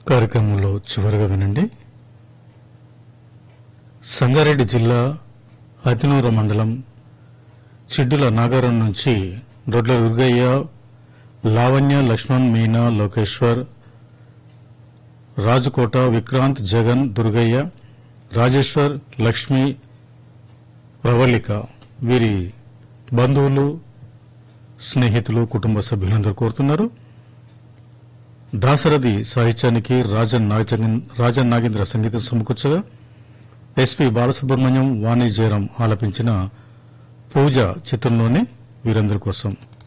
కార్యక్రమంలో చివరగా వినండి సంగారెడ్డి జిల్లా అతినూర మండలం చిడ్డుల నాగారం నుంచి దొడ్ల దుర్గయ్య లావణ్య లక్ష్మణ్ మీనా లోకేశ్వర్ రాజకోట విక్రాంత్ జగన్ దుర్గయ్య రాజేశ్వర్ లక్ష్మి ప్రవళిక వీరి బంధువులు స్నేహితులు కుటుంబ సభ్యులందరూ కోరుతున్నారు దాసరథి సాహిత్యానికి రాజన్ నాగజగన్- రాజన్ నాగేంద్ర సంగీతం సమకూర్చగా ఎస్పి బాలసుబ్రహ్మణ్యం వాణి జయరాం ఆలపించిన పూజ చిత్రంలోని వీరందరి కోసం